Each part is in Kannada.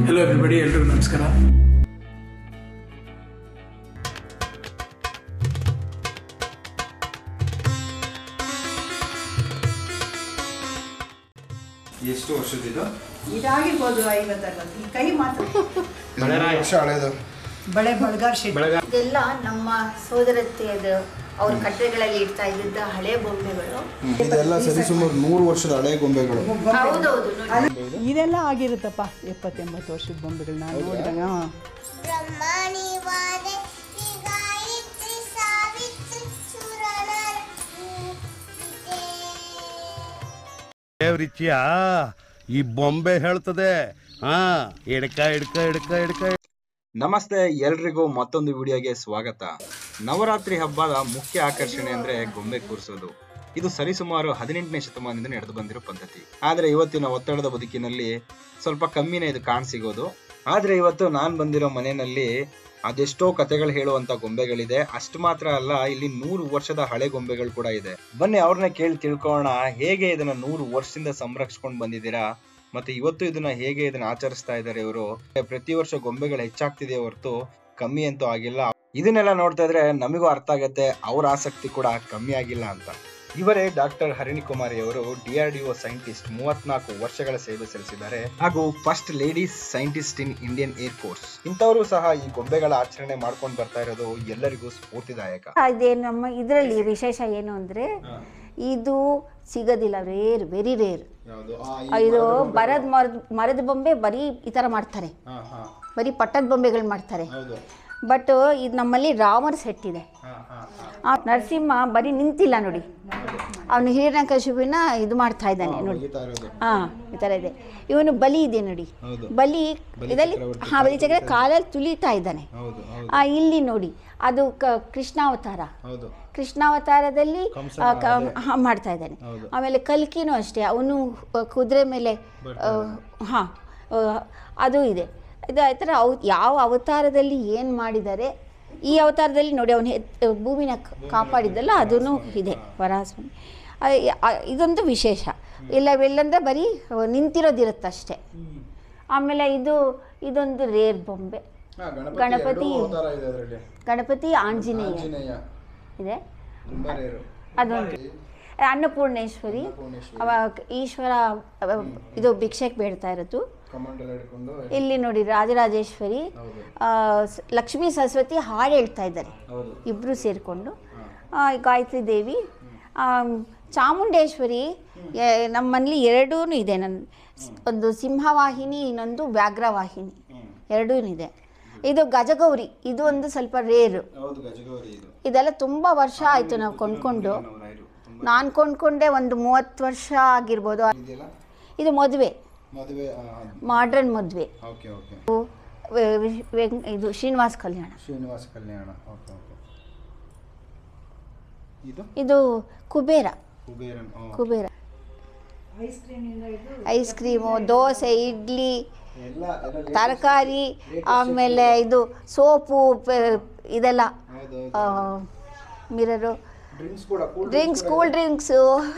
ಹೆಲೋ ಎವ್ರಿಬಡಿ ಎಲ್ರಿಗೂ ನಮಸ್ಕಾರ ಎಷ್ಟು ವರ್ಷದಿದು ಇದಾಗಿರ್ಬೋದು ಐವತ್ತರವತ್ತು ಈ ಕೈ ಮಾತ್ರ ವರ್ಷ ಹಳೇದು ಬಳೆ ಬಳ್ಗಾರ್ ಶೆಟ್ಟಿ ಇದೆಲ್ಲ ನಮ್ಮ ಸೋದರತ್ತೆಯದು ಅವ್ರ ಕಟ್ಟೆಗಳಲ್ಲಿ ಇಡ್ತಾ ಇದ್ದಿದ್ದ ಹಳೆ ಬೊಂಬೆಗಳು ಇದೆಲ್ಲ ಸರಿಸುಮಾರು ನೂರು ವರ್ಷದ ಹಳೆ ಗೊಂಬೆಗಳು ಹೌದೌದು ನೋಡಿ. ಇದೆಲ್ಲ ಆಗಿರುತ್ತಪ್ಪ ಎಪ್ಪತ್ತೆಂಬತ್ತು ವರ್ಷದ ಬೊಂಬೆಗಳು ನಾನು ನೋಡಿದಾಗ ಹಾಂ. ಬ್ರಹ್ಮಣಿವಾದೆ ಶ್ರೀ ಗಾಯತ್ರಿ ಸಾವಿತ್ರಿ ಸುರನರ ದೇವ್ರಿಚ್ಚಿಯ ಈ ಬೊಂಬೆ ಹೇಳ್ತದೆ ಹಾ ಹಿಡ್ಕ ಹಿಡ್ಕ ಹಿಡ್ಕ ಹಿಡ್ಕ ನಮಸ್ತೆ ಎಲ್ರಿಗೂ ಮತ್ತೊಂದು ವಿಡಿಯೋಗೆ ಸ್ವಾಗತ ನವರಾತ್ರಿ ಹಬ್ಬದ ಮುಖ್ಯ ಆಕರ್ಷಣೆ ಅಂದ್ರೆ ಗೊಂಬೆ ಕೂರಿಸೋದು ಇದು ಸರಿಸುಮಾರು ಹದಿನೆಂಟನೇ ಶತಮಾನದಿಂದ ನಡೆದು ಬಂದಿರೋ ಪದ್ಧತಿ ಆದ್ರೆ ಇವತ್ತಿನ ಒತ್ತಡದ ಬದುಕಿನಲ್ಲಿ ಸ್ವಲ್ಪ ಕಮ್ಮಿನೇ ಇದು ಕಾಣಸಿಗೋದು ಆದ್ರೆ ಇವತ್ತು ನಾನ್ ಬಂದಿರೋ ಮನೆಯಲ್ಲಿ ಅದೆಷ್ಟೋ ಕತೆಗಳು ಹೇಳುವಂತ ಗೊಂಬೆಗಳಿದೆ ಅಷ್ಟು ಮಾತ್ರ ಅಲ್ಲ ಇಲ್ಲಿ ನೂರು ವರ್ಷದ ಹಳೆ ಗೊಂಬೆಗಳು ಕೂಡ ಇದೆ ಬನ್ನಿ ಅವ್ರನ್ನ ಕೇಳಿ ತಿಳ್ಕೊಳ್ಳೋಣ ಹೇಗೆ ಇದನ್ನ ನೂರು ವರ್ಷದಿಂದ ಸಂರಕ್ಷಿಸ್ಕೊಂಡು ಬಂದಿದ್ದೀರಾ ಮತ್ತೆ ಇವತ್ತು ಇದನ್ನ ಹೇಗೆ ಇದನ್ನ ಆಚರಿಸ್ತಾ ಇದ್ದಾರೆ ಇವರು ಪ್ರತಿ ವರ್ಷ ಗೊಂಬೆಗಳು ಹೆಚ್ಚಾಗ್ತಿದೆ ಹೊರತು ಕಮ್ಮಿ ಅಂತೂ ಆಗಿಲ್ಲ ಇದನ್ನೆಲ್ಲ ನೋಡ್ತಾ ಇದ್ರೆ ನಮಗೂ ಅರ್ಥ ಆಗತ್ತೆ ಅವ್ರ ಆಸಕ್ತಿ ಕೂಡ ಕಮ್ಮಿ ಆಗಿಲ್ಲ ಅಂತ ಇವರೇ ಡಾಕ್ಟರ್ ಹರಿಣಿ ಕುಮಾರಿ ಅವರು ಡಿಆರ್ಡಿಒ ಸೈಂಟಿಸ್ಟ್ ಮೂವತ್ನಾಲ್ಕು ವರ್ಷಗಳ ಸೇವೆ ಸಲ್ಲಿಸಿದ್ದಾರೆ ಹಾಗೂ first ladies scientist in Indian air force ಇಂಥವರು ಸಹ ಈ ಗೊಂಬೆಗಳ ಆಚರಣೆ ಮಾಡ್ಕೊಂಡು ಬರ್ತಾ ಇರೋದು ಎಲ್ಲರಿಗೂ ಸ್ಫೂರ್ತಿದಾಯಕ ಇದೇ ನಮ್ಮ ಇದರಲ್ಲಿ ವಿಶೇಷ ಏನು ಅಂದರೆ ಇದು ಸಿಗೋದಿಲ್ಲ ರೇರ್ ವೆರಿ ರೇರ್ ಇದು ಮರದ ಮರದ ಮರದ ಬೊಂಬೆ ಬರೀ ಈ ಥರ ಮಾಡ್ತಾರೆ ಬರೀ ಪಟ್ಟದ ಬೊಂಬೆಗಳು ಮಾಡ್ತಾರೆ ಬಟ್ ಇದು ನಮ್ಮಲ್ಲಿ ರಾಮರ್ ಸೆಟ್ ಇದೆ ಆ ನರಸಿಂಹ ಬರೀ ನಿಂತಿಲ್ಲ ನೋಡಿ ಅವನು ಹಿರಣ್ಯಕಶಿಪುವಿನ ಇದು ಮಾಡ್ತಾ ಇದ್ದಾನೆ ನೋಡಿ ಹಾಂ ಈ ಥರ ಇದೆ ಇವನು ಬಲಿ ಇದೆ ನೋಡಿ ಬಲಿ ಇದರಲ್ಲಿ ಹಾಂ ಬಲಿ ಚಕ್ರ ಕಾಲಲ್ಲಿ ತುಳಿತಾ ಇದ್ದಾನೆ ಆ, ಇಲ್ಲಿ ನೋಡಿ ಅದು ಕ ಕೃಷ್ಣಾವತಾರ ಕೃಷ್ಣಾವತಾರದಲ್ಲಿ ಆ, ಕ- ಹಾ, ಮಾಡ್ತಾ ಇದ್ದಾನೆ ಆಮೇಲೆ ಕಲ್ಕಿನೂ ಅಷ್ಟೇ ಅವನು ಕುದುರೆ ಮೇಲೆ ಹಾಂ ಅದು ಇದೆ ಇದು ಆ ಥರ ಅವ್ ಯಾವ ಅವತಾರದಲ್ಲಿ ಏನು ಮಾಡಿದ್ದಾರೆ ಈ ಅವತಾರದಲ್ಲಿ ನೋಡಿ ಅವನು ಭೂಮಿನ ಕ- ಕಾಪಾಡಿದ್ದಲ್ಲ ಅದೂ ಇದೆ ವರಾಹಸ್ವಾಮಿ ಆ, ಆ, ಇದೊಂದು ವಿಶೇಷ ಇಲ್ಲ ಇಲ್ಲಂದ್ರೆ ಬರೀ ನಿಂತಿರೋದಿರುತ್ತೆ ಅಷ್ಟೇ ಆಮೇಲೆ ಇದು ಇದೊಂದು ರೇರ್ ಬೊಂಬೆ ಗಣಪತಿ ಗಣಪತಿ ಆಂಜನೇಯ ಇದೆ ಅದೊಂದು ಅನ್ನಪೂರ್ಣೇಶ್ವರಿ ಅವ ಈಶ್ವರ ಅವ ಇದು ಭಿಕ್ಷೆಗೆ ಬೇಡ್ತಾ ಇರೋದು ಇಲ್ಲಿ ನೋಡಿ ರಾಜರಾಜೇಶ್ವರಿ ಆ, ಸ- ಲಕ್ಷ್ಮೀ ಸರಸ್ವತಿ ಹಾಡು ಹೇಳ್ತಾ ಇದ್ದಾರೆ ಇಬ್ಬರು ಸೇರಿಕೊಂಡು ಗಾಯತ್ರಿ ದೇವಿ ಆ, ಚಾಮುಂಡೇಶ್ವರಿ ಎ- ನಮ್ಮಲ್ಲಿ ಎರಡೂ ಇದೆ ನನ್ನ ಒಂದು ಸಿಂಹವಾಹಿನಿ ಇನ್ನೊಂದು ವ್ಯಾಘ್ರವಾಹಿನಿ ಎರಡೂ ಇದೆ ಇದು ಗಜಗೌರಿ ಇದು ಒಂದು ಸ್ವಲ್ಪ ರೇರು ಇದೆಲ್ಲ ತುಂಬ ವರ್ಷ ಆಯಿತು ನಾವು ಕೊಂಡ್ಕೊಂಡು ನಾನು ಕೊಂಡ್ಕೊಂಡೆ ಒಂದು ಮೂವತ್ತು ವರ್ಷ ಆಗಿರ್ಬೋದು ಇದು ಮದುವೆ ಮದುವೆ ಮಾಡ್ರನ್ ಮದುವೆ ಓಕೆ ಓಕೆ ಇದು ಶ್ರೀನಿವಾಸ್ ಕಲ್ಯಾಣ ಶ್ರೀನಿವಾಸ ಕಲ್ಯಾಣ ಓಕೆ ಓಕೆ ಇದು ಇದು ಕುಬೇರ ಕುಬೇರನ್ ಕುಬೇರ ಐಸ್ ಕ್ರೀಮು ದೋಸೆ ಇಡ್ಲಿ ಎಲ್ಲ ಎಲ್ಲ ತರಕಾರಿ ಆಮೇಲೆ ಇದು ಸೋಪು ಪ- ಇದೆಲ್ಲ ಮಿರರು ಡ್ರಿಂಕ್ಸ್ ಕೂಡ ಕೂಲ್ ಡ್ರಿಂಕ್ಸ್ ಕೂಲ್ ಡ್ರಿಂಕ್ಸು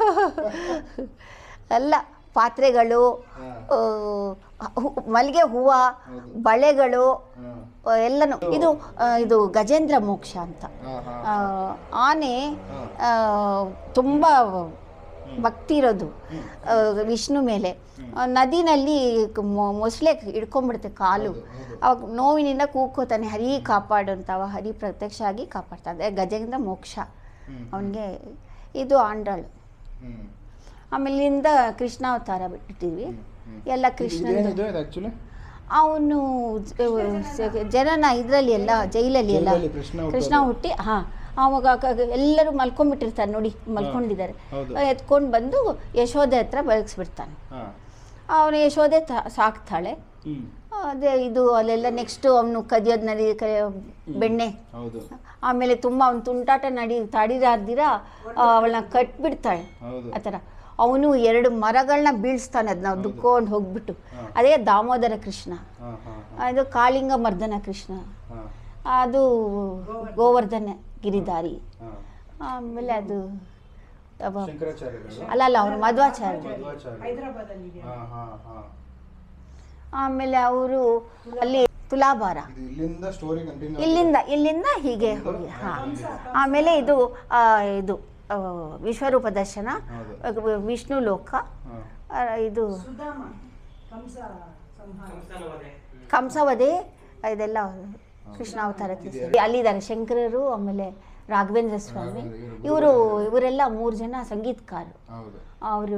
ಎಲ್ಲ ಪಾತ್ರೆಗಳು ಆ, ಹೂ- ಮಲ್ಲಿಗೆ ಹೂವು ಬಳೆಗಳು ಆ, ಎಲ್ಲನೂ ಇದು ಆ, ಇದು ಗಜೇಂದ್ರ ಮೋಕ್ಷ ಅಂತ ಆ, ಆನೆ ಆ, ತುಂಬ ಭಕ್ತಿ ಇರೋದು ಆ, ವಿಷ್ಣು ಮೇಲೆ ಆ, ನದಿನಲ್ಲಿ ಕ- ಮೊ- ಮೊಸಳೆ ಹಿಡ್ಕೊಂಡ್ಬಿಡುತ್ತೆ ಕಾಲು ಅವಾಗ ನೋವಿನಿಂದ ಕೂಗ್ಕೋತಾನೆ ಹರಿ ಕಾಪಾಡು ಅಂತ ಅವ ಹರಿ ಪ್ರತ್ಯಕ್ಷ ಆಗಿ ಕಾಪಾಡ್ತಾ ಇದ್ದೆ ಗಜೇಂದ್ರ ಮೋಕ್ಷ ಅವನಿಗೆ ಇದು ಆಂಡಾಳು ಆಮೇಲಿಂದ ಕೃಷ್ಣಾವತಾರ ಬಿಟ್ಟಿದ್ದೀವಿ ಎಲ್ಲ ಕೃಷ್ಣನ ಇದೇನಿದು ಇದು ಆಕ್ಚುಲಿ ಅವನು ಜನನ ಇದರಲ್ಲಿ ಎಲ್ಲ ಜೈಲಲ್ಲಿ ಎಲ್ಲ ಜೈಲಲ್ಲಿ ಕೃಷ್ಣ ಹುಟ್ಟೋದು. ಕೃಷ್ಣ ಹುಟ್ಟಿ ಹಾಂ ಅವಾಗ ಕ- ಎಲ್ಲರೂ ಮಲ್ಕೊಂಡ್ಬಿಟ್ಟಿರ್ತಾರೆ ನೋಡಿ ಮಲ್ಕೊಂಡಿದ್ದಾರೆ ಹೌದು. ಎತ್ಕೊಂಡು ಬಂದು ಯಶೋದೆ ಹತ್ರ ಬದುಕಿಸ್ಬಿಡ್ತಾನೆ ಹಾ ಅವನು ಯಶೋದೆ ತ- ಸಾಕ್ತಾಳೆ ಹ್ಮ್ ಅದೇ ಇದು ಅಲ್ಲೆಲ್ಲ ನೆಕ್ಸ್ಟು ಅವನು ಕದಿಯೋದು ನಡಿ ಕ ಬೆಣ್ಣೆ ಹೌದು ಆಮೇಲೆ ತುಂಬ ಅವ್ನು ತುಂಟಾಟ ನಡಿ ತಡಿರಾರ್ದಿರ ಅವಳನ್ನ ಕಟ್ಬಿಡ್ತಾಳೆ ಹೌದು ಆ ಥರ ಅವನು ಎರಡು ಮರಗಳನ್ನ ಬೀಳಿಸ್ತಾನೆ ಅದನ್ನ ದುಕ್ಕೊಂಡು ಹೋಗ್ಬಿಟ್ಟು ಅದೇ ದಾಮೋದರ ಕೃಷ್ಣ ಹಾ ಹಾ ಅದು ಕಾಳಿಂಗ ಮರ್ದನ ಕೃಷ್ಣ ಹಾ ಅದು ಗೋವರ್ಧನ ಗಿರಿಧಾರಿ ಹಾ ಆಮೇಲೆ ಅದು ಅವ- ಶಂಕರಾಚಾರ್ಯರಲ್ಲ ಅಲ್ಲ ಅಲ್ಲ ಅವನು ಮಧ್ವಾಚಾರ್ಯ ಮಧ್ವಾಚಾರ್ಯ ಹೈದರಾಬಾದಲ್ಲಿ ಹಾ ಹಾ ಹಾ ಆಮೇಲೆ ಅವರು ಅಲ್ಲಿ ತುಲಾಭಾರ ಇಲ್ಲಿಂದ ಸ್ಟೋರಿ ಕಂಟಿನ್ಯೂ ಇಲ್ಲಿಂದ ಇಲ್ಲಿಂದ ಹೀಗೆ ಹೋಗಿ ಹಾಂ ಆಮೇಲೆ ಇದು ಆ, ಇದು ಆ, ವಿಶ್ವರೂಪ ದರ್ಶನ ವಿಷ್ಣು ಲೋಕ ಆ, ಇದು ಕಂಸವಧೆ ಇದೆಲ್ಲ ಕೃಷ್ಣಾವತಾರಕ್ಕೆ ಸೇರಿ. ಅಲ್ಲಿದ್ದಾರೆ ಶಂಕರರು ಆಮೇಲೆ ರಾಘವೇಂದ್ರ ಸ್ವಾಮಿ ಇವರು ಇವರೆಲ್ಲ ಮೂರು ಜನ ಸಂಗೀತಕಾರರು ಹೌದು ಅವರು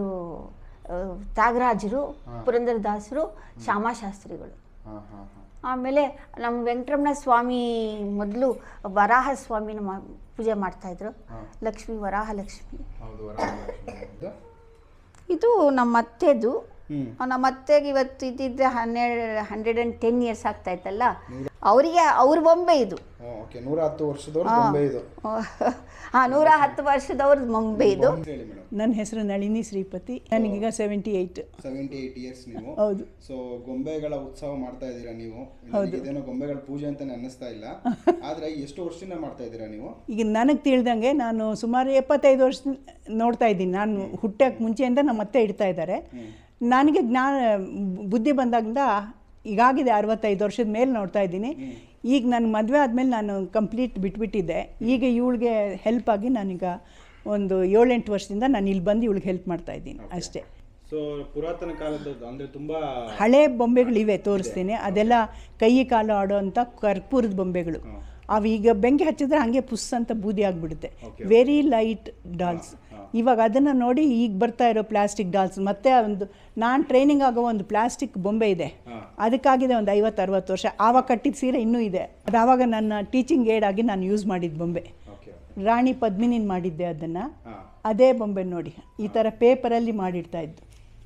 ತ್ಯಾಗರಾಜರು ಪುರಂದರದಾಸರು ಶ್ಯಾಮಾಶಾಸ್ತ್ರಿಗಳು ಹಾಂ ಹಾಂ ಹಾಂ ಆಮೇಲೆ ನಮ್ಮ ವೆಂಕಟರಮಣ ಸ್ವಾಮಿ ಮೊದಲು ವರಾಹ ಸ್ವಾಮಿನ ಮಾ ಪೂಜೆ ಮಾಡ್ತಾಯಿದ್ರು ಲಕ್ಷ್ಮಿ ವರಾಹ ಲಕ್ಷ್ಮಿ ಹೌದು ವರಮಹಾಲಕ್ಷ್ಮಿ. ಇದು ನಮ್ಮ ಅತ್ತೆದು ಹ್ಮ್. ನಮ್ಮ ಅತ್ತೆಗೆ ಇವತ್ತು ಇದ್ದಿದ್ದೆ ಹನ್ನೆರಡು ಹಂಡ್ರೆಡ್ ಆ್ಯಂಡ್ ಟೆನ್ ಇಯರ್ಸ್ ಆಗ್ತಾಯಿತ್ತಲ್ಲ ಅವರಿಗೆ ಅವ್ರ ಬೊಂಬೆ ಇದು ಓಕೆ ನೂರ ಹತ್ತು ವರ್ಷದವ್ರು ಬೊಂಬೆ ಇದು ಹಾಂ ನೂರ ಹತ್ತು ವರ್ಷದವ್ರದ್ದು ಬೊಂಬೆ ಇದು ಹೇಳಿ ಮೇಡಮ್ ನನ್ನ ಹೆಸರು ನಳಿನಿ ಶ್ರೀಪತಿ ನನಗೀಗ seventy eight seventy eight years ನೀವು ಹೌದು ಸೊ ಗೊಂಬೆಗಳ ಉತ್ಸವ ಮಾಡ್ತಾ ಇದ್ದೀರಾ ನೀವು ನನಗೆ ಇದೇನೋ ಗೊಂಬೆಗಳ ಪೂಜೆ ಅಂತಾನೆ ಅನ್ನಿಸ್ತಾ ಇಲ್ಲ ಆದ್ರೆ ಎಷ್ಟು ವರ್ಷದಿಂದ ಮಾಡ್ತಾ ಇದ್ದೀರಾ ನೀವು ಈಗ ನನಗೆ ತಿಳಿದಂಗೆ ನಾನು ಸುಮಾರು ಎಪ್ಪತ್ತೈದು ವರ್ಷ ನೋಡ್ತಾ ಇದ್ದೀನಿ ನಾನು ಹುಟ್ಟಕ್ಕೆ ಮುಂಚೆಯಿಂದ ನಮ್ಮ ಅತ್ತೆ ಇಡ್ತಾ ಇದ್ದಾರೆ ನನಗೆ ಜ್ಞಾನ ಬುದ್ಧಿ ಬಂದಾಗಿಂದ ಈಗಾಗಿದೆ ಅರವತ್ತೈದು ವರ್ಷದ ಮೇಲೆ ನೋಡ್ತಾ ಇದ್ದೀನಿ ಈಗ ನನ್ನ ಮದುವೆ ಆದಮೇಲೆ ನಾನು ಕಂಪ್ಲೀಟ್ ಬಿಟ್ಬಿಟ್ಟಿದ್ದೆ ಈಗ ಇವಳಿಗೆ ಹೆಲ್ಪ್ ಆಗಿ ನಾನೀಗ ಒಂದು ಏಳೆಂಟು ವರ್ಷದಿಂದ ನಾನು ಇಲ್ಲಿ ಬಂದು ಇವಳಿಗೆ ಹೆಲ್ಪ್ ಮಾಡ್ತಾ ಇದ್ದೀನಿ ಅಷ್ಟೇ ಸೊ ಪುರಾತನ ಕಾಲದ ಅಂದ್ರೆ ತುಂಬಾ ಹಳೆ ಬೊಂಬೆಗಳಿವೆ ತೋರಿಸ್ತೀನಿ ಅದೆಲ್ಲ ಕೈ ಕಾಲು ಆಡೋ ಅಂಥ ಕರ್ಪೂರದ ಬೊಂಬೆಗಳು ಅವು ಈಗ ಬೆಂಕಿ ಹಚ್ಚಿದ್ರೆ ಹಾಗೆ ಪುಸ್ ಅಂತ ಬೂದಿ ಆಗಿಬಿಡುತ್ತೆ ವೆರಿ ಲೈಟ್ ಡಾಲ್ಸ್ ಇವಾಗ ಅದನ್ನು ನೋಡಿ ಈಗ ಬರ್ತಾ ಇರೋ ಪ್ಲಾಸ್ಟಿಕ್ ಡಾಲ್ಸ್ ಮತ್ತೆ ಒಂದು ನಾನು ಟ್ರೈನಿಂಗ್ ಆಗೋ ಒಂದು ಪ್ಲಾಸ್ಟಿಕ್ ಬೊಂಬೆ ಇದೆ ಅದಕ್ಕಾಗಿದೆ ಒಂದು ಐವತ್ತು ಅರವತ್ತು ವರ್ಷ ಆವಾಗ ಕಟ್ಟಿದ ಸೀರೆ ಇನ್ನೂ ಇದೆ ಅದು ಆವಾಗ ನನ್ನ ಟೀಚಿಂಗ್ ಏಡ್ ಆಗಿ ನಾನು ಯೂಸ್ ಮಾಡಿದ ಬೊಂಬೆ ಓಕೆ ರಾಣಿ ಪದ್ಮಿನಿನ್ ಮಾಡಿದ್ದೆ ಅದನ್ನು ಅದೇ ಬೊಂಬೆ ನೋಡಿ ಈ ಥರ ಪೇಪರಲ್ಲಿ ಮಾಡಿಡ್ತಾ ಇದ್ದು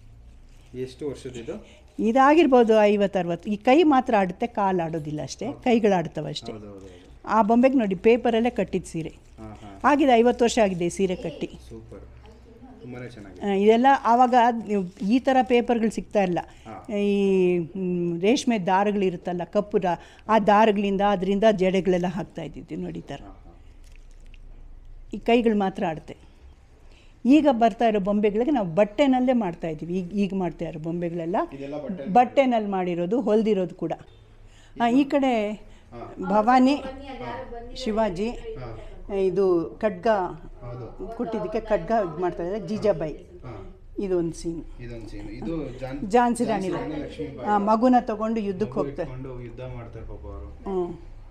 ಎಷ್ಟು ವರ್ಷದಿದು ಇದಾಗಿರ್ಬೋದು ಐವತ್ತು ಅರವತ್ತು ಈ ಕೈ ಮಾತ್ರ ಆಡುತ್ತೆ ಕಾಲು ಆಡೋದಿಲ್ಲ ಅಷ್ಟೇ ಕೈಗಳು ಆಡ್ತವೆ ಅಷ್ಟೇ ಆ ಬೊಂಬೆಗೆ ನೋಡಿ ಪೇಪರಲ್ಲೇ ಕಟ್ಟಿದ ಸೀರೆ ಆಗಿದೆ ಐವತ್ತು ವರ್ಷ ಆಗಿದೆ ಈ ಸೀರೆ ಕಟ್ಟಿ ಸೂಪರ್ ತುಂಬಾನೇ ಚೆನ್ನಾಗಿ ಆ, ಇದೆಲ್ಲ ಆವಾಗ ನೀವು ಈ ಥರ ಪೇಪರ್ಗಳು ಸಿಗ್ತಾ ಇಲ್ಲ ಈ ಮ್, ರೇಷ್ಮೆ ದಾರಗಳಿರುತ್ತಲ್ಲ ಕಪ್ಪು ದಾ ಆ ದಾರಗಳಿಂದ ಅದರಿಂದ ಜಡೆಗಳೆಲ್ಲ ಹಾಕ್ತಾ ಇದ್ದಿದ್ದು ನೋಡಿ ಈ ಥರ ಈ ಕೈಗಳು ಮಾತ್ರ ಆಡುತ್ತೆ ಈಗ ಬರ್ತಾ ಇರೋ ಬೊಂಬೆಗಳಿಗೆ ನಾವು ಬಟ್ಟೆನಲ್ಲೇ ಮಾಡ್ತಾ ಇದ್ದೀವಿ ಈಗ ಈಗ ಮಾಡ್ತಾ ಇರೋ ಬೊಂಬೆಗಳೆಲ್ಲ ಬಟ್ಟೆನಲ್ಲಿ ಮಾಡಿರೋದು ಹೊಲ್ದಿರೋದು ಕೂಡ ಆ, ಈ ಕಡೆ ಭವಾನಿ ಶಿವಾಜಿ ಇದು ಖಡ್ಗ ಕೊಟ್ಟಿದ್ದಕ್ಕೆ ಖಡ್ಗ ಇದು ಮಾಡ್ತಾ ಇದ್ದಾರೆ ಜೀಜಾಬಾಯಿ ಇದೊಂದು ಸೀನ್ ಇದೊಂದು ಸೀನ್ ಇದು ಜಾನ್ ಝಾನ್ಸಿ ರಾಣಿ ಆ, ಮಗುನ ತಗೊಂಡು ಯುದ್ಧಕ್ಕೆ ಹೋಗ್ತಾರೆ ಕೊಂಡು ಯುದ್ಧ ಮಾಡ್ತಾರೆ ಪಾಪ ಅವರು ಹ್ಞೂ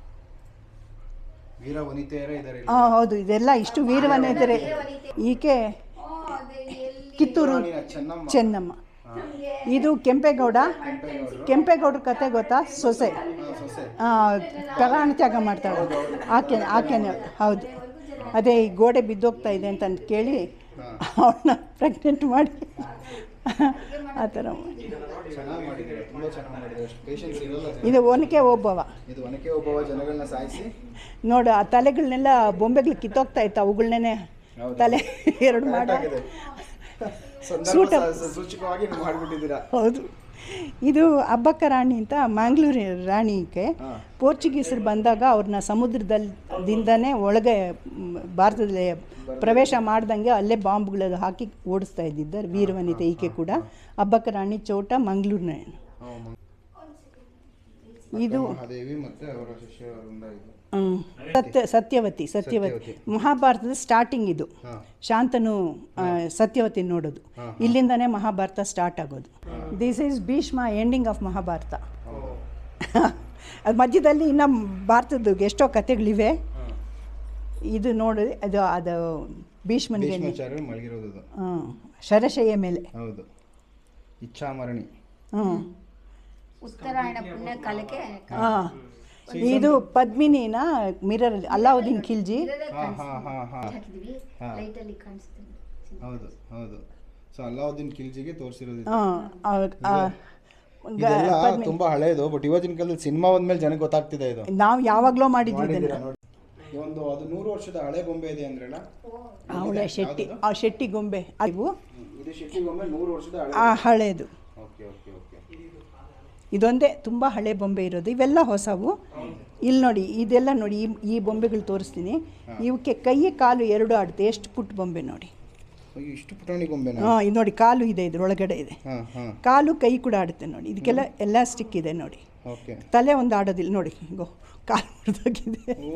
ವೀರ ವನಿತೆಯರೇ ಇದ್ದಾರೆ ಹಾಂ ಹೌದು ಇದೆಲ್ಲ ಇಷ್ಟು ವೀರವನಿತರೆ ಈಕೆ ಕಿತ್ತೂರು ಚೆನ್ನಮ್ಮ ಚೆನ್ನಮ್ಮ ಇದು ಕೆಂಪೇಗೌಡ ಕೆಂಪೇಗೌಡ್ರ ಕತೆ ಗೊತ್ತಾ ಸೊಸೆ ಆ, ಪ್ರಾಣ ತ್ಯಾಗ ಮಾಡ್ತಾಳೆ ಆಕೆ ಆಕೆನೆ ಹೌದು ಅದೇ ಈ ಗೋಡೆ ಬಿದ್ದೋಗ್ತಾ ಇದೆ ಅಂತ ಅಂದ್ ಕೇಳಿ ಅವಳನ್ನ ಪ್ರೆಗ್ನೆಂಟ್ ಮಾಡಿ ಆ ಥರ ಮಾಡಿ. ಚೆನ್ನಾಗಿ ಮಾಡಿದ್ದಾರೆ ತುಂಬಾ ಚೆನ್ನಾಗಿ ಮಾಡಿದ್ದಾರೆ ಅಷ್ಟು ಪೇಷನ್ಸ್ ಇರೋಲ್ಲ ಜನ. ಇದು ಒನಕೆ ಒಬ್ಬವ ಇದು ಒನಕೆ ಒಬ್ಬವ ಜನಗಳನ್ನ ಸಾಯಿಸಿ ನೋಡು ಆ ತಲೆಗಳನ್ನೆಲ್ಲ ಬೊಂಬೆಗಳು ಕಿತ್ತೋಗ್ತಾ ಇತ್ತು ಅವುಗಳನ್ನೇ ತಲೆ ಎರಡು ಮಾಡಿ ಸಂದರ್ಭ ಸ- ಸೂಚಕವಾಗಿ ನೀವು ಮಾಡ್ಬಿಟ್ಟಿದ್ದೀರಾ ಹೌದು ಇದು ಅಬ್ಬಕ್ಕ ರಾಣಿ ಅಂತ ಮ್ಯಾಂಗ್ಳೂರು ರಾಣಿಗೆ ಪೋರ್ಚುಗೀಸರು ಬಂದಾಗ ಅವ್ರನ್ನ ಸಮುದ್ರದಲ್ಲಿಂದನೇ ಒಳಗೆ ಮ್, ಭಾರತದಲ್ಲಿ ಪ್ರವೇಶ ಮಾಡ್ದಂಗೆ ಅಲ್ಲೇ ಬಾಂಬ್ಗಳು ಹಾಕಿ ಓಡಿಸ್ತಾ ಇದ್ದಿದ್ದ ವೀರವನಿತೆ ಈಕೆ ಕೂಡ ಅಬ್ಬಕ್ಕ ರಾಣಿ ಚೋಟ ಮಂಗಳೂರಿನ ಇದು ಮಹಾದೇವಿ ಮತ್ತೆ ಅವರ ಶಿಷ್ಯರಿಂದ ಇದು ಹ್ಮ್. ಸತ್ಯ ಸತ್ಯವತಿ ಸತ್ಯವತಿ ಮಹಾಭಾರತದ ಸ್ಟಾರ್ಟಿಂಗ್ ಇದು ಶಾಂತನು ಆ, ಸತ್ಯವತಿ ನೋಡೋದು ಇಲ್ಲಿಂದನೇ ಮಹಾಭಾರತ ಸ್ಟಾರ್ಟ್ ಆಗೋದು this is Bhishma ending of Mahabharata ಅದು ಮಧ್ಯದಲ್ಲಿ ಇನ್ನು ಭಾರತದ ಎಷ್ಟೋ ಕಥೆಗಳಿವೆ ಇದು ನೋಡಿ ಅದು ಅದು ಭೀಷ್ಮನಿಗೆ ಭೀಷ್ಮಾಚಾರ್ಯರು ಮಲಗಿರೋದು ಇದು. ಹ್ಮ್. ಶರಶಯ್ಯ ಮೇಲೆ ಹೌದು ಇಚ್ಛಾಮರಣಿ ಹ್ಞೂ ಉತ್ತರಾಯಣ ಪುಣ್ಯ ಕಾಲಕ್ಕೆ ಹಾಂ ಇದು ಪದ್ಮಿನಿನ ಮಿರರ್ ಅಲ್ಲಾವುದ್ದೀನ್ ಖಿಲ್ಜಿ ಹಾ ಹಾ ಹಾ ಹಾ ಹಾಕಿದ್ವಿ ಲೈಟಲ್ಲಿ ಕಾಣಿಸ್ತೀನಿ ಹೌದು ಹೌದು ಸೊ ಅಲ್ಲಾವುದ್ದೀನ್ ಖಿಲ್ಜಿಗೆ ತೋರಿಸಿರೋದು ಇದು. ಹಾಂ ಇದೆಲ್ಲ ತುಂಬಾ ಹಳೇದು ಬಟ್ ಇವತ್ತಿನ ಕಾಲದಲ್ಲಿ ಸಿನಿಮಾ ಬಂದ್ಮೇಲೆ ಜನಕ್ಕೆ ಗೊತ್ತಾಗ್ತಿದೆ ಇದು ನಾವು ಯಾವಾಗಲೂ ಮಾಡಿದ್ವಿ ಇದನ್ನ ಮಾಡಿದ್ದೀರಾ ನೋಡಿ ಒಂದು ಅದು ನೂರು ವರ್ಷದ ಹಳೆ ಬೊಂಬೆ ಇದೆ ಅಂದ್ರಲ್ಲ ಅವಳೆ ಶೆಟ್ಟಿ ಆ ಶೆಟ್ಟಿ ಗೊಂಬೆ ಅವು ಇದು ಶೆಟ್ಟಿ ಬೊಂಬೆ ನೂರು ವರ್ಷದ ಹಳೆ ಆ ಹಳೇದು ಓಕೆ ಓಕೆ ಓಕೆ ಇದೊಂದೇ ತುಂಬ ಹಳೆ ಬೊಂಬೆ ಇರೋದು ಇವೆಲ್ಲ ಹೊಸವು ಇಲ್ಲಿ ನೋಡಿ ಇದೆಲ್ಲ ನೋಡಿ ಈ ಈ ಬೊಂಬೆಗಳು ತೋರಿಸ್ತೀನಿ ಇವಕ್ಕೆ ಕೈ ಕಾಲು ಎರಡು ಆಡುತ್ತೆ ಎಷ್ಟು ಪುಟ್ಟ ಬೊಂಬೆ ನೋಡಿ ಅಯ್ಯೋ, ಇಷ್ಟು ಪುಟಾಣಿ ಗೊಂಬೆನಾ ಹಾಂ ಇದು ನೋಡಿ ಕಾಲು ಇದೆ ಇದ್ರೊಳಗಡೆ ಇದೆ ಹಾಂ ಹಾಂ ಕಾಲು ಕೈ ಕೂಡ ಆಡುತ್ತೆ ನೋಡಿ ಇದಕ್ಕೆಲ್ಲ ಎಲಾಸ್ಟಿಕ್ ಇದೆ ನೋಡಿ ಓಕೆ ತಲೆ ಒಂದು ಆಡೋದಿಲ್ಲ ನೋಡಿ ಗೋ ಕಾಲು ಮುರಿದೋಗಿದೆ ಓ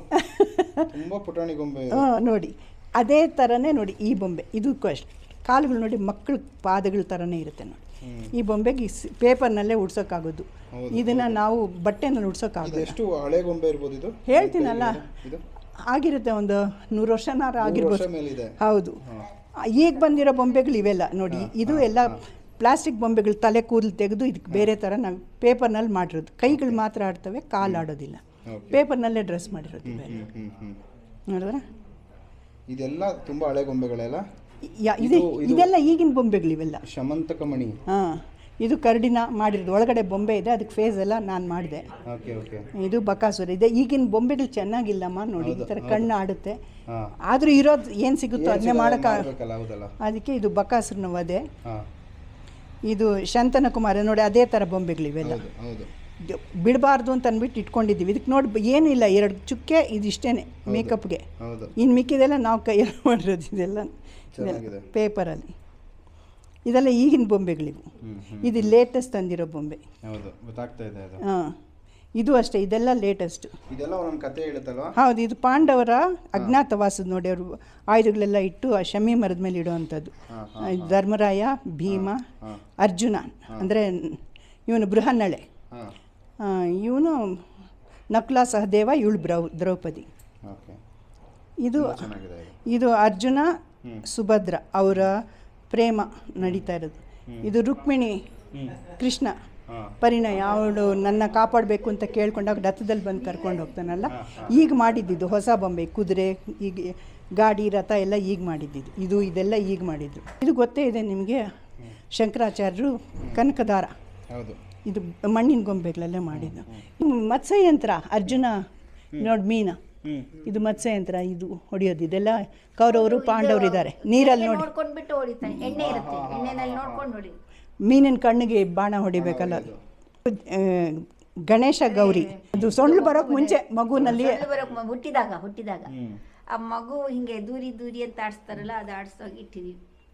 ತುಂಬ ಪುಟಾಣಿ ಗೊಂಬೆ ಇದು. ಹಾಂ ನೋಡಿ ಅದೇ ಥರನೇ ನೋಡಿ ಈ ಬೊಂಬೆ ಇದಕ್ಕೂ ಅಷ್ಟೆ ಕಾಲುಗಳು ನೋಡಿ ಮಕ್ಕಳ ಪಾದಗಳ ಥರನೇ ಇರುತ್ತೆ ನೋಡಿ ಈ ಬೊಂಬೆಗೆ ಪೇಪರ್ನಲ್ಲೇ ಉಡ್ಸೋಕ್ಕಾಗೋದು ಇದನ್ನು ನಾವು ಬಟ್ಟೆನಲ್ಲಿ ಇದು ಉಡ್ಸೋಕ್ಕಾಗೋದು ಎಷ್ಟು ಹಳೆ ಗೊಂಬೆ ಇರ್ಬೋದು ಇದು ಹೇಳ್ತೀನಲ್ಲ ಇದು ಆಗಿರುತ್ತೆ ಒಂದು ನೂರು ವರ್ಷನಾರ ವರ್ಷ ಆಗಿರ್ಬೋದು ಮೇಲಿದೆ ಹೌದು ಈಗ ಬಂದಿರೋ ಬೊಂಬೆಗಳು ಇವೆಲ್ಲ ನೋಡಿ ಇದು ಎಲ್ಲ ಪ್ಲಾಸ್ಟಿಕ್ ಬೊಂಬೆಗಳು ತಲೆ ಕೂದಲು ತೆಗೆದು ಇದಕ್ಕೆ ಬೇರೆ ಥರ ನಾವು ಪೇಪರ್ನಲ್ಲಿ ಮಾಡಿರೋದು ಕೈಗಳು ಮಾತ್ರ ಆಡ್ತವೆ ಕಾಲು ಆಡೋದಿಲ್ಲ ಪೇಪರ್ನಲ್ಲೇ ಡ್ರೆಸ್ ಮಾಡಿರೋದು ಇವೆಲ್ಲ ಹ್ಮ್ ಹ್ಮ್ ನೋಡಿದ್ರೆ ಇದೆಲ್ಲ ತುಂಬಾ ಹಳೆ ಗೊಂಬೆಗಳೆಲ್ಲ ಯಾ ಇದೆ ಇದೆಲ್ಲ ಈಗಿನ ಬೊಂಬೆಗಳು ಇವೆಲ್ಲ ಶಮಂತಕ ಮಣಿ ಹಾಂ ಇದು ಕರಡಿನ ಮಾಡಿರೋದು ಒಳಗಡೆ ಬೊಂಬೆ ಇದೆ ಅದಕ್ಕೆ ಫೇಸ್ ಎಲ್ಲ ನಾನು ಮಾಡಿದೆ ಓಕೆ ಓಕೆ ಇದು ಬಕಾಸುರ ಇದೆ ಈಗಿನ ಬೊಂಬೆಗಳು ಚೆನ್ನಾಗಿಲ್ಲಮ್ಮ ನೋಡಿ ಈ ಥರ ಕಣ್ಣು ಆಡುತ್ತೆ ಹಾ ಆದರೂ ಇರೋದು ಏನು ಸಿಗುತ್ತೋ ಅದನ್ನೇ ಮಾಡೋಕ್ಕ ಮಾಡ್ಬೇಕಲ್ಲ ಹೌದಲ್ಲ ಅದಕ್ಕೆ ಇದು ಬಕಾಸುರನ ವಧೆ ಹಾ ಇದು ಶಂತನ ಕುಮಾರ ನೋಡಿ ಅದೇ ಥರ ಬೊಂಬೆಗಳಿವೆಲ್ಲ ಹೌದು ಹೌದು ಬಿಡಬಾರ್ದು ಅಂತ ಅಂದ್ಬಿಟ್ಟು ಇಟ್ಕೊಂಡಿದ್ದೀವಿ ಇದಕ್ಕೆ ನೋಡಿ ಏನಿಲ್ಲ ಎರಡು ಚುಕ್ಕೆ ಇದಿಷ್ಟೇ ಮೇಕಪ್ಗೆ ಹೌದು ಇನ್ನು ಮಿಕ್ಕಿದೆಲ್ಲ ನಾವು ಕೈಯಲ್ಲಿ ಮಾಡಿರೋದು ಇದೆಲ್ಲ ಚೆನ್ನಾಗಿದೆ. ಪೇಪರಲ್ಲಿ ಇದೆಲ್ಲ ಈಗಿನ ಬೊಂಬೆಗಳಿವು ಇದು ಲೇಟೆಸ್ಟ್ ತಂದಿರೋ ಬೊಂಬೆ ಹೌದು ಗೊತ್ತಾಗ್ತಾ ಇದೆ ಅದು ಹಾಂ ಇದು ಅಷ್ಟೇ ಇದೆಲ್ಲ ಲೇಟೆಸ್ಟ್ ಇದೆಲ್ಲ ಒಂದೊಂದು ಕತೆ ಹೇಳುತ್ತಲ್ವಾ ಹೌದು ಇದು ಪಾಂಡವರ ಅಜ್ಞಾತವಾಸದ ನೋಡಿ ಅವರು ಆಯುಧಗಳೆಲ್ಲ ಇಟ್ಟು ಆ ಶಮಿ ಮರದ ಮೇಲೆ ಇಡುವಂಥದ್ದು ಧರ್ಮರಾಯ ಭೀಮ ಅರ್ಜುನ ಅಂದರೆ ಇವನು ಬೃಹನ್ನಳೆ ಹಾಂ ಇವನು ನಕುಲ ಸಹದೇವ ಇವಳು ಬ್ರೌ ದ್ರೌಪದಿ ಓಕೆ ಇದು ಚೆನ್ನಾಗಿದೆ ಇದು ಇದು ಅರ್ಜುನ ಸುಭದ್ರ ಅವರ ಪ್ರೇಮ ನಡೀತಾ ಇರೋದು ಇದು ರುಕ್ಮಿಣಿ ಕೃಷ್ಣ ಪರಿಣಯ ಅವಳು ನನ್ನ ಕಾಪಾಡಬೇಕು ಅಂತ ಕೇಳ್ಕೊಂಡಾಗ ರಥದಲ್ಲಿ ಬಂದು ಕರ್ಕೊಂಡು ಹೋಗ್ತಾನಲ್ಲ ಈಗ ಮಾಡಿದ್ದಿದ್ದು ಹೊಸ ಬೊಂಬೆ ಕುದುರೆ ಈಗ ಗಾಡಿ ರಥ ಎಲ್ಲ ಈಗ ಮಾಡಿದ್ದಿದ್ದು ಇದು ಇದೆಲ್ಲ ಈಗ ಮಾಡಿದ್ದು ಇದು ಗೊತ್ತೇ ಇದೆ ನಿಮಗೆ ಶಂಕರಾಚಾರ್ಯರು ಕನಕದಾರ ಹೌದು ಇದು ಮಣ್ಣಿನ ಗೊಂಬೆಗಳೆಲ್ಲ ಮಾಡಿದ್ದು ಇನ್ನು ಮತ್ಸ್ಯಯಂತ್ರ ಅರ್ಜುನ ನೋಡಿ ಮೀನ ಇದು ಮತ್ಸ್ಯಯಂತ್ರ ಇದು ಹೊಡೆಯೋದು ಇದೆಲ್ಲ ಕೌರವರು ಪಾಂಡವರು ಇದ್ದಾರೆ ನೀರಲ್ಲಿ ನೋಡಿ ನೋಡ್ಕೊಂಡ್ಬಿಟ್ಟು ಹೊಡಿತಾನೆ ಎಣ್ಣೆ ಇರುತ್ತೆ ಎಣ್ಣೆನಲ್ಲಿ ನೋಡ್ಕೊಂಡು ನೋಡಿ ಮೀನಿನ ಕಣ್ಣಿಗೆ ಬಾಣ ಹೊಡಿಬೇಕಲ್ಲ ಅದು ಆ, ಗಣೇಶ ಗೌರಿ ಅದು ಸೊಳ್ಳು ಬರೋಕ್ಕೆ ಮುಂಚೆ ಮಗುನಲ್ಲಿ ಸೊಳ್ಳೆ ಬರೋಕ್ ಮ- ಹುಟ್ಟಿದಾಗ ಹುಟ್ಟಿದಾಗ ಆ ಮಗು ಹಿಂಗೆ ದೂರಿ ದೂರಿ ಅಂತ ಆಡಿಸ್ತಾರಲ್ಲ ಅದು ಆಡಿಸೋಗಿ ಇಟ್ಟಿದೀವಿ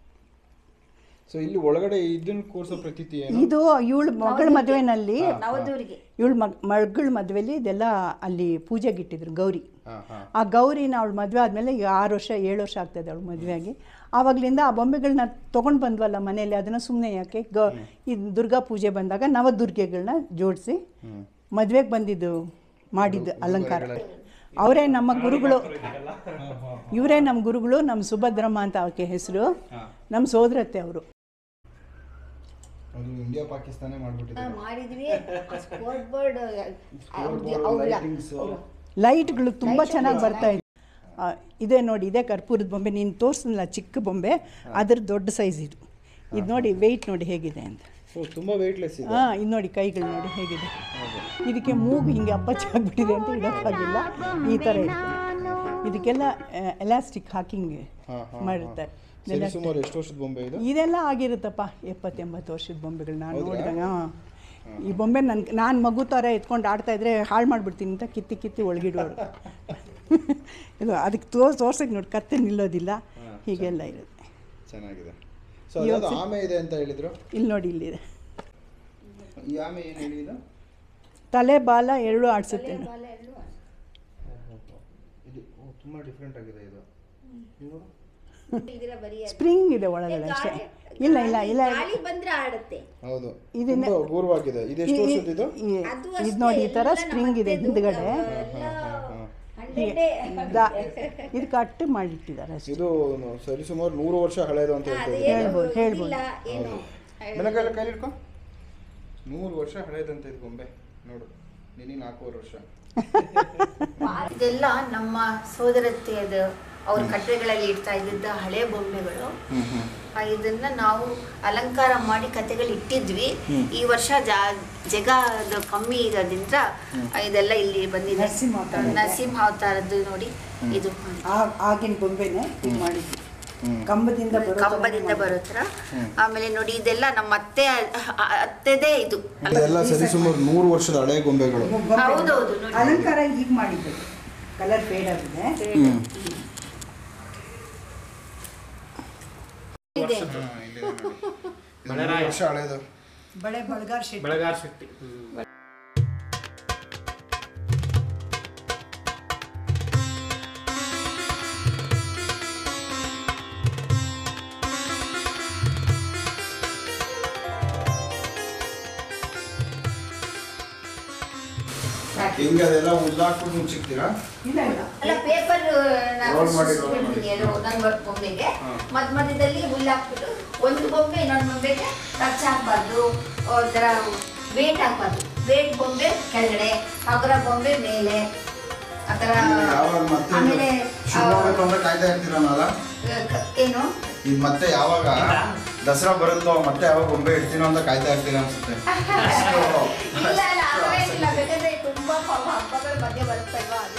ಸೊ ಇಲ್ಲಿ ಒಳಗಡೆ ಇದನ್ನ ಕೂರ್ಸೋ ಪ್ರತೀತಿ ಏನು ಇದು ಇವಳು ಮಗಳ ಮದುವೆನಲ್ಲಿ ನವದೂರಿಗೆ ಇವಳು ಮಗ್ ಮಗಳ ಮದುವೆಲಿ ಇದೆಲ್ಲ ಅಲ್ಲಿ ಪೂಜೆಗೆ ಇಟ್ಟಿದ್ರು ಗೌರಿ ಹಾಂ ಹಾಂ ಆ ಗೌರಿನ ಅವಳು ಮದುವೆ ಆದಮೇಲೆ ಈಗ ಆರು ವರ್ಷ ಏಳು ವರ್ಷ ಆಗ್ತದೆ ಅವಳು ಮದುವೆಯಾಗಿ ಆವಾಗಲಿಂದ ಆ ಬೊಂಬೆಗಳನ್ನ ತೊಗೊಂಡು ಬಂದ್ವಲ್ಲ ಮನೆಯಲ್ಲಿ ಅದನ್ನು ಸುಮ್ಮನೆ ಯಾಕೆ ಗ ಈ ದುರ್ಗಾ ಪೂಜೆ ಬಂದಾಗ ನವದುರ್ಗೆಗಳನ್ನ ಜೋಡಿಸಿ ಮದುವೆಗೆ ಬಂದಿದ್ದು ಮಾಡಿದ್ದು ಅಲಂಕಾರ ಅವರೇ ನಮ್ಮ ಗುರುಗಳು ಇವರೇ ನಮ್ಮ ಗುರುಗಳು ನಮ್ಮ ಸುಭದ್ರಮ್ಮ ಅಂತ ಅವಕ್ಕೆ ಹೆಸರು ನಮ್ಮ ಸೋದರತ್ತೆ ಅವರು ಅದು ಇಂಡಿಯಾ ಪಾಕಿಸ್ತಾನ ಮಾಡ್ಬಿಟ್ಟಿದೆ ಮಾಡಿದ್ವಿ ಸ್ಪೋರ್ಟ್ ಬೋರ್ಡ್ ಲೈಟ್ಗಳು ತುಂಬ ಚೆನ್ನಾಗಿ ಬರ್ತಾ ಇದೆ ಆ, ಇದೇ ನೋಡಿ ಇದೇ ಕರ್ಪೂರದ ಬೊಂಬೆ ನೀನು ತೋರಿಸಿಲ್ಲ ಚಿಕ್ಕ ಬೊಂಬೆ ಅದ್ರ ದೊಡ್ಡ ಸೈಜ್ ಇದು ಇದು ನೋಡಿ ವೆಯ್ಟ್ ನೋಡಿ ಹೇಗಿದೆ ಅಂತ ಓ ತುಂಬಾ ವೆಯ್ಟ್ಲೆಸ್ ಇದೆ ಹಾಂ ಇದು ನೋಡಿ ಕೈಗಳು ನೋಡಿ ಹೇಗಿದೆ ಇದಕ್ಕೆ ಮೂಗು ಹಿಂಗೆ ಅಪ್ಪಚ್ಚ ಆಗ್ಬಿಟ್ಟಿದೆ ಅಂತ ಇಡೋಕ್ಕಾಗಿಲ್ಲ ಈ ಥರ ಇರುತ್ತೆ ಇದಕ್ಕೆಲ್ಲ ಎಲಾಸ್ಟಿಕ್ ಹಾಕಿಂಗ್ ಮಾಡಿರ್ತಾರೆ ಸರಿ ಸುಮಾರು ಎಷ್ಟು ವರ್ಷದ ಬೊಂಬೆ ಇದು ಇದೆಲ್ಲ ಆಗಿರುತ್ತಪ್ಪ ಎಪ್ಪತ್ತೆಂಬತ್ತು ವರ್ಷದ ಬೊಂಬೆಗಳು ನಾನು ನೋಡಿದಾಗ ಹಾಂ ಈ ಬೊಂಬೆ ನನ್ಗೆ ನಾನು ಮಗು ಥರ ಎತ್ಕೊಂಡು ಆಡ್ತಾ ಇದ್ರೆ ಹಾಳು ಮಾಡ್ಬಿಡ್ತೀನಿ ಅಂತ ಕಿತ್ತಿ ಕಿತ್ತಿ ಒಳಗಿಡೋರು ಇದು ಅದಕ್ಕೆ ತೋರ್ಸ್ ತೋರ್ಸಕ್ಕೆ ನೋಡಿ ಕತ್ತೆ ನಿಲ್ಲೋದಿಲ್ಲ ಹೀಗೆಲ್ಲ ಇರುತ್ತೆ ಚೆನ್ನಾಗಿದೆ ಸೊ ಅದ್ಯಾವ್ದು ಆಮೆ ಇದೆ ಅಂತ ಹೇಳಿದ್ರು ಇಲ್ಲಿ ನೋಡಿ ಇಲ್ಲಿದೆ ಈ ಆಮೆ ಏನು ಹೇಳಿದ ತಲೆ ಬಾಲ ಎರಡೂ ಆಡಿಸುತ್ತೆ ಇದು ಓ ತುಂಬಾ ಡಿಫ್ರೆಂಟ್ ಆಗಿದೆ ಇದು ಇದು ನೋಡು. ಸ್ಪ್ರಿಂಗ್ ಇದೆ ಒಳಗಡೆ ಅಷ್ಟೇ ಇಲ್ಲ ಇಲ್ಲ ಇಲ್ಲ ಗಾಳಿ ಬಂದ್ರೆ ಆಡುತ್ತೆ ಹೌದು ಇದನ್ನ- ತುಂಬಾ ಅಪೂರ್ವವಾಗಿದೆ ಇದು ಎಷ್ಟು ವರ್ಷದ ಇದು ಇದು ನೋಡಿ ಈ ಥರ ಸ್ಪ್ರಿಂಗ್ ಇದೆ ಹಿಂದ್ಗಡೆ ದಾ- ಇದು ಕಟ್ ಮಾಡಿಟ್ಟಿದ್ದಾರೆ ಅಷ್ಟೇ ಇದು ಸರಿ ಸುಮಾರು ನೂರು ವರ್ಷ ಹಳೆಯದು ಅಂತ ಹೇಳ್ತಿದ್ರು ಹೇಳ್ಬೋದು ಹೇಳ್ಬೋದು ಬೆನ ಕೈಲಿ ಕೈಲಿ ಇಟ್ಕೊ ನೂರು ವರ್ಷ ಹಳೆಯದಂತ ಇದು ಗೊಂಬೆ ನೋಡು ನಿನಗೆ ನಾಲ್ಕೂವರೆ ವರ್ಷ ಇದೆಲ್ಲ ನಮ್ಮ ಸೋದರತ್ತೆಯದು ಅವ್ರ ಕಟ್ಟೆಗಳಲ್ಲಿ ಇಡ್ತಾ ಇದ್ದಿದ್ದ ಹಳೆ ಬೊಂಬೆಗಳು ಆ, ಇದನ್ನ ನಾವು ಅಲಂಕಾರ ಮಾಡಿ ಕತೆಗಳು ಇಟ್ಟಿದ್ವಿ ಈ ವರ್ಷ ಜಾ ಜಗ ಅದು ಕಮ್ಮಿ ಇರೋದ್ರಿಂದ ಆ, ಇದೆಲ್ಲ ಇಲ್ಲಿ ಬಂದಿದೆ ನರಸಿಂಹ ಅವತಾರ. ನರಸಿಂಹ ಅವತಾರದ್ದು ನೋಡಿ ಇದು ಆ- ಆಗಿನ ಬೊಂಬೆನೆ ಇದು ಮಾಡಿದ್ದು ಕಂಬದಿಂದ ಬರೋ ಕಂಬದಿಂದ ಬರೋ ಥರ ಆಮೇಲೆ ನೋಡಿ ಇದೆಲ್ಲ ನಮ್ಮ ಅತ್ತೆ ಅ- ಅತ್ತೆದೇ ಇದು ಇದೆಲ್ಲ ಸರಿ ಸುಮಾರು ನೂರು ವರ್ಷದ ಹಳೆ ಗೊಂಬೆಗಳು ಗೊಂಬೆ. ಹೌದೌದು, ನೋಡಿ. ಅಲಂಕಾರ ಈಗ ಮಾಡಿದ್ದು ಕಲರ್ ಫೇಡ್ ಆಗಿದೆ ಇದೆ ವರ್ಷ ಹಳೇದು ಬಳೆ ಬಳಗಾರ್ ಶೆಟ್ಟಿ ಬೆಳಗಾರ್ ಶೆಟ್ಟಿ ಹಿಂಗೆ ಅದೆಲ್ಲ ಉದ್ದಾಕ್ಬಿಟ್ಟು ಮುಚ್ಚಿಕ್ತೀರಾ ಇಲ್ಲ ಇಲ್ಲ ಅಲ್ಲ ಪೇಪರ್ Roll ಮಾಡಿ, roll ಮಾಡಿ. ಒಂದೊಂದು ಬೊಂಬೆಗೆ ಮಧ್ಯ ಮಧ್ಯದಲ್ಲಿ ಹುಲ್ಲು ಹಾಕ್ಬಿಟ್ಟು ಒಂದು ಬೊಂಬೆ ಇನ್ನೊಂದು ಬೊಂಬೆಗೆ ಖರ್ಚು ಹಾಕ್ಬಾರ್ದು ಒಂಥರ ವೇಟ್ ಹಾಕ್ಬಾರ್ದು ವೇಟ್ ಬೊಂಬೆ ಕೆಳಗಡೆ ಹಗುರ ಬೊಂಬೆ ಮೇಲೆ ಆ ಥರ ಯಾವಾಗ ಮತ್ತೆ ಆಮೇಲೆ ಶುರು ಆಗ್ಬೇಕು ಅಂದ್ರೆ ಕಾಯ್ತಾ ಇರ್ತೀರಲ್ಲ ಆ, ಕ- ಏನು ಇದು ಮತ್ತೆ ಯಾವಾಗ ದಸರಾ ಬರುತ್ತೋ ಮತ್ತೆ ಯಾವಾಗ ಗೊಂಬೆ ಇಡ್ತೀನೋ ಅಂತ ಕಾಯ್ತಾ ಇರ್ತೀರ ಅನ್ಸುತ್ತೆ ಇಲ್ಲ ಇಲ್ಲ ಆ ಥರ ಏನಿಲ್ಲ ಬೇಕಾದ್ರೆ ತುಂಬಾ ಪಾಪ ಹಬ್ಬಗಳ ಮಧ್ಯೆ ಬರುತ್ತಲ್ವಾ ಅದಕ್ಕೆ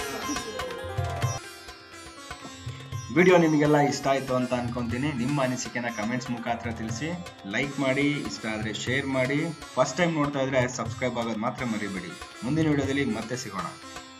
ವಿಡಿಯೋ ನಿಮಗೆಲ್ಲ ಇಷ್ಟ ಆಯಿತು ಅಂತ ಅನ್ಕೊಂತೀನಿ ನಿಮ್ಮ ಅನಿಸಿಕೆನ ಕಮೆಂಟ್ಸ್ ಮುಖಾಂತರ ತಿಳಿಸಿ ಲೈಕ್ ಮಾಡಿ ಇಷ್ಟ ಆದರೆ ಶೇರ್ ಮಾಡಿ ಫಸ್ಟ್ ಟೈಮ್ ನೋಡ್ತಾ ಇದ್ರೆ ಸಬ್ಸ್ಕ್ರೈಬ್ ಆಗೋದು ಮಾತ್ರ ಮರಿಬೇಡಿ ಮುಂದಿನ ವಿಡಿಯೋದಲ್ಲಿ ಮತ್ತೆ ಸಿಗೋಣ